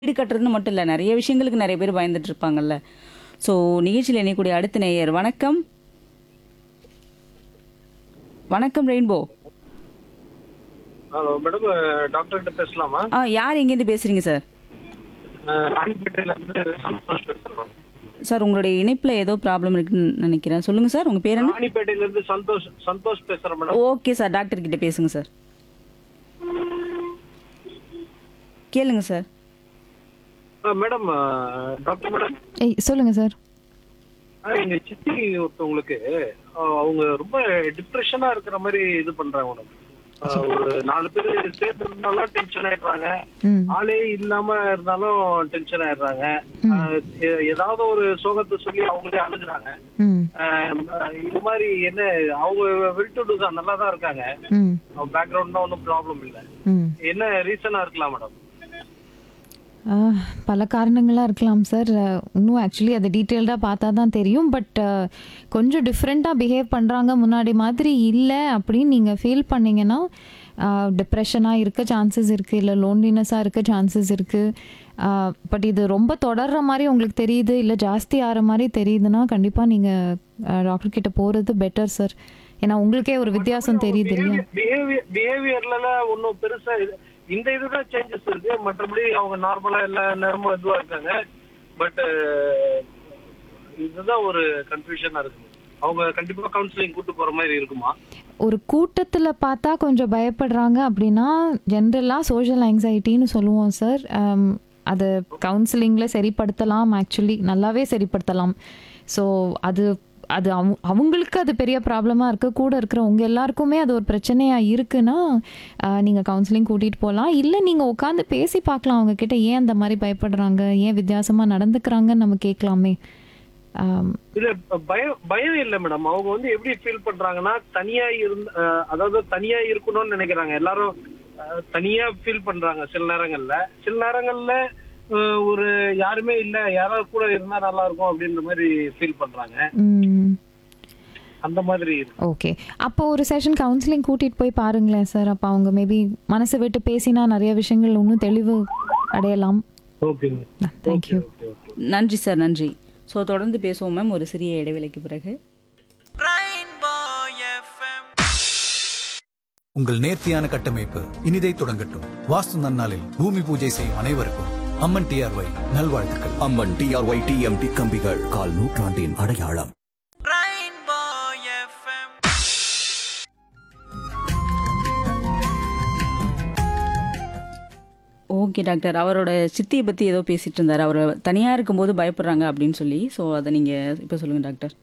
வீடு கட்டுறதுன்னு மட்டும் இல்லை நிறைய விஷயங்களுக்கு நிறைய பேர் பயந்துட்டு இருப்பாங்கல்ல ஸோ நிகழ்ச்சியில் இணையக்கூடிய அடுத்த நேயர் வணக்கம் வணக்கம் ரெயின்போ ஹலோ மேடம் டாக்டர் கிட்ட பேசலாமா ஆ யார் எங்கேருந்து பேசுறீங்க சார் ராணிப்பேட்டையில இருந்து சந்தோஷ் பேசுறோம் சார் உங்களுடைய இணைப்பில் ஏதோ ப்ராப்ளம் இருக்குன்னு நினைக்கிறேன் சொல்லுங்கள் சார் உங்கள் பேர் என்ன ராணிப்பேட்டையில இருந்து சந்தோஷ் சந்தோஷ் பேசுறேன் மேடம் ஓகே சார் டாக்டர் கிட்ட பேசுங்க சார் கேளுங்க சார் மேடம் டாக்டர் மேடம் ஏய் சொல்லுங்க சார் எங்க சித்தி ஒருத்தவங்களுக்கு அஹ், அவங்க ரொம்ப டிப்ரெஷனா இருக்கிற மாதிரி இது பண்றாங்க மேடம் அஹ், ஒரு நாலு பேர் சேர்ந்து இருந்தாலும் டென்ஷன் ஆயிடுறாங்க ம் ஆளே இல்லாம இருந்தாலும் டென்ஷன் ஆயிடுறாங்க அஹ், எ- ஏதாவது ஒரு சோகத்தை சொல்லி அவங்களே அழுகுறாங்க ம் அஹ், இது மாதிரி என்ன அவங்க விட்டு தான் நல்லா தான் இருக்காங்க ம் பேக்ரவுண்ட் ஒன்றும் ப்ராப்ளம் இல்லை ம் என்ன ரீசனா இருக்கலாம் மேடம் ஆ, பல காரணங்களாக இருக்கலாம் சார் இன்னும் ஆக்சுவலி அது டீட்டெயில்டாக பார்த்தா தான் தெரியும் பட் கொஞ்சம் டிஃப்ரெண்ட்டாக பிஹேவ் பண்ணுறாங்க முன்னாடி மாதிரி இல்லை அப்படின்னு நீங்கள் ஃபீல் பண்ணீங்கன்னா டிப்ரெஷனாக இருக்க சான்சஸ் இருக்குது இல்லை லோன்லினஸாக இருக்க சான்சஸ் இருக்குது பட் இது ரொம்ப தொடர்ற மாதிரி உங்களுக்கு தெரியுது இல்லை ஜாஸ்தி ஆகிற மாதிரி தெரியுதுன்னா கண்டிப்பாக நீங்கள் டாக்டர் கிட்ட போகிறது பெட்டர் சார் ஏன்னா உங்களுக்கே ஒரு வித்தியாசம் தெரியுது இல்லையா பிஹேவியர் பிஹேவியர்ல ஒன்றும் பெருசா இது- இந்த இதுதான் சேஞ்சஸ் இருக்கு மற்றபடி அவங்க நார்மலா எல்லா நேரமும் இதுவா இருக்காங்க பட் இதுதான் ஒரு கன்ஃபியூஷனா இருக்கு அவங்க கண்டிப்பா கவுன்சிலிங் கூட்டு போற மாதிரி இருக்குமா ஒரு கூட்டத்தில் பார்த்தா கொஞ்சம் பயப்படுறாங்க அப்படின்னா ஜென்ரலாக சோஷியல் ஆங்ஸைட்டின்னு சொல்லுவோம் சார் அது கவுன்சிலிங்கில் சரிப்படுத்தலாம் ஆக்சுவலி நல்லாவே சரிப்படுத்தலாம் ஸோ அது அது அவங்க அவங்களுக்கு அது பெரிய ப்ராப்ளமாக இருக்குது கூட இருக்கிற உங்கள் எல்லாருக்குமே அது ஒரு பிரச்சனையாக இருக்குன்னா நீங்கள் கவுன்சிலிங் கூட்டிகிட்டு போகலாம் இல்லை நீங்கள் உட்காந்து பேசி பார்க்கலாம் அவங்க கிட்ட ஏன் அந்த மாதிரி பயப்படுறாங்க ஏன் வித்தியாசமாக நடந்துக்கிறாங்கன்னு நம்ம கேட்கலாமே ஆம், இல்ல பயம் பயம் இல்ல மேடம் அவங்க வந்து எப்படி ஃபீல் பண்றாங்கன்னா தனியா இருந்த அஹ், அதாவது தனியா இருக்கணும்னு நினைக்கிறாங்க எல்லாரும் அஹ், தனியா ஃபீல் பண்றாங்க சில நேரங்கள்ல சில நேரங்கள்ல அஹ், ஒரு யாருமே இல்ல யாராவது கூட இருந்தா நல்லா இருக்கும் அப்படின்ற மாதிரி ஃபீல் பண்றாங்க ம் அந்த மாதிரி இருக்கு ஓகே அப்போ ஒரு செஷன் கவுன்சிலிங் கூட்டிகிட்டு போய் பாருங்களேன் சார் அப்போ அவங்க மேபி மனசை விட்டு பேசினா நிறைய விஷயங்கள் இன்னும் தெளிவு அடையலாம் ஓகேங்க தேங்க்யூ நன்றி சார் நன்றி ஸோ தொடர்ந்து பேசுவோம் மேம் ஒரு சிறிய இடைவேளைக்கு பிறகு உங்கள் நேர்த்தியான கட்டமைப்பு இனிதை தொடங்கட்டும் வாஸ்து நன்னாளில் பூமி பூஜை செய்யும் அனைவருக்கும் அம்மன் டிஆர்ஒய் நல்வாழ்த்துக்கள் அம்மன் டிஆர்ஒய் டிஎம்டி கம்பிகள் கால் நூற்றாண்டின் அடையாளம் ஓகே டாக்டர் அவரோட சித்தியை பற்றி ஏதோ பேசிட்டு இருந்தார் அவர் தனியாக இருக்கும்போது பயப்படுறாங்க அப்படின்னு சொல்லி ஸோ அதை நீங்கள் இப்போ சொல்லுங்கள் டாக்டர்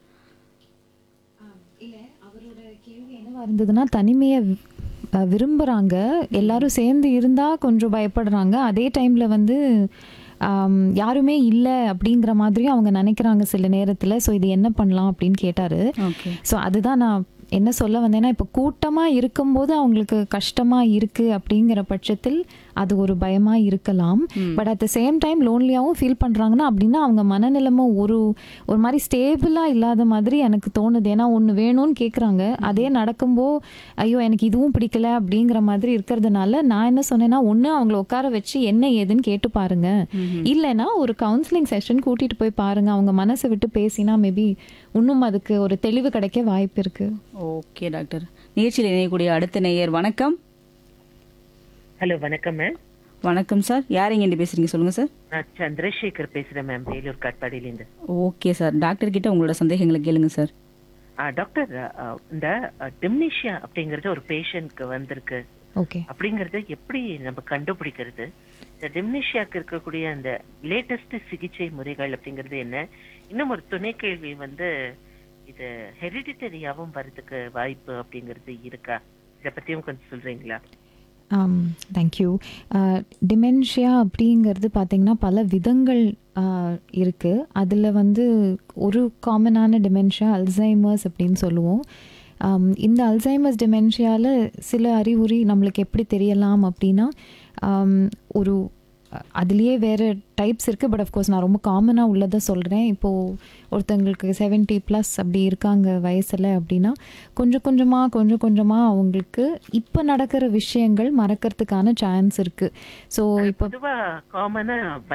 என்னவா இருந்ததுன்னா தனிமையை வி- அஹ் விரும்புகிறாங்க எல்லாரும் சேர்ந்து இருந்தால் கொஞ்சம் பயப்படுறாங்க அதே டைமில் வந்து ஆம், யாருமே இல்லை அப்படிங்கிற மாதிரியும் அவங்க நினைக்கிறாங்க சில நேரத்தில் ஸோ இது என்ன பண்ணலாம் அப்படின்னு கேட்டார் ஓகே ஸோ அதுதான் நான் என்ன சொல்ல வந்தேன்னா இப்போ கூட்டமாக இருக்கும்போது அவங்களுக்கு கஷ்டமாக இருக்குது அப்படிங்கிற பட்சத்தில் அது ஒரு பயமாக இருக்கலாம் but at the same time லோன்லியாகவும் ஃபீல் பண்ணுறாங்கன்னா அப்படின்னா அவங்க மனநிலைமை ஒரு ஒரு மாதிரி ஸ்டேபிளாக இல்லாத மாதிரி எனக்கு தோணுது ஏன்னா ஒன்று வேணும்னு கேட்குறாங்க அதே நடக்கும்போ ஐயோ எனக்கு இதுவும் பிடிக்கல அப்படிங்கிற மாதிரி இருக்கிறதுனால நான் என்ன சொன்னேன்னா ஒன்று அவங்கள உட்கார வச்சு என்ன ஏதுன்னு கேட்டு பாருங்க இல்லைன்னா ஒரு கவுன்சிலிங் செஷன் கூட்டிகிட்டு போய் பாருங்க அவங்க மனசை விட்டு பேசினா மேபி இன்னும் அதுக்கு ஒரு தெளிவு கிடைக்க வாய்ப்பு இருக்குது ஓகே டாக்டர் நிகழ்ச்சியில் இணையக்கூடிய அடுத்த நேயர் வணக்கம் ஹலோ வணக்கம் மேம் வணக்கம் சார் யார் எங்கேருந்து பேசுகிறீங்க சொல்லுங்கள் சார் நான் சந்திரசேகர் பேசுறேன் மேம் வேலூர் காட்பாடியிலேருந்து ஓகே சார் டாக்டர் கிட்ட உங்களோட சந்தேகங்களை கேளுங்க சார் ஆ, டாக்டர் ஆ, இந்த டிம்னிஷியா அப்படிங்கறது ஒரு பேஷண்ட்க்கு வந்திருக்கு ஓகே அப்படிங்கறது எப்படி நம்ம கண்டுபிடிக்கிறது இந்த டிம்னிஷியாக்கு இருக்கக்கூடிய அந்த லேட்டஸ்ட் சிகிச்சை முறைகள் அப்படிங்கிறது என்ன இன்னும் ஒரு துணை கேள்வி வந்து இது ஹெரிடிட்டரியாவும் வரதுக்கு வாய்ப்பு அப்படிங்கிறது இருக்கா இதை பத்தியும் கொஞ்சம் சொல்றீங்களா தேங்க்யூ டிமென்ஷியா அப்படிங்கிறது பார்த்திங்கன்னா பல விதங்கள் இருக்குது அதில் வந்து ஒரு காமனான டிமென்ஷியா அல்சைமர்ஸ் அப்படின்னு சொல்லுவோம் ஆம், இந்த அல்சைமர்ஸ் டிமென்ஷியாவில் சில அறிகுறி நம்மளுக்கு எப்படி தெரியலாம் அப்படின்னா ஆம், ஒரு அதுலேயே வேறு டைப்ஸ் இருக்குது பட் அஃப்கோர்ஸ் நான் ரொம்ப காமனாக உள்ளதை சொல்கிறேன் இப்போது ஒருத்தங்களுக்கு 70 ப்ளஸ் அப்படி இருக்காங்க வயசில் அப்படின்னா கொஞ்சம் கொஞ்சமாக கொஞ்சம் கொஞ்சமாக அவங்களுக்கு இப்போ நடக்கிற விஷயங்கள் மறக்கிறதுக்கான சான்ஸ் இருக்குது ஸோ இப்போ பொதுவா காமனா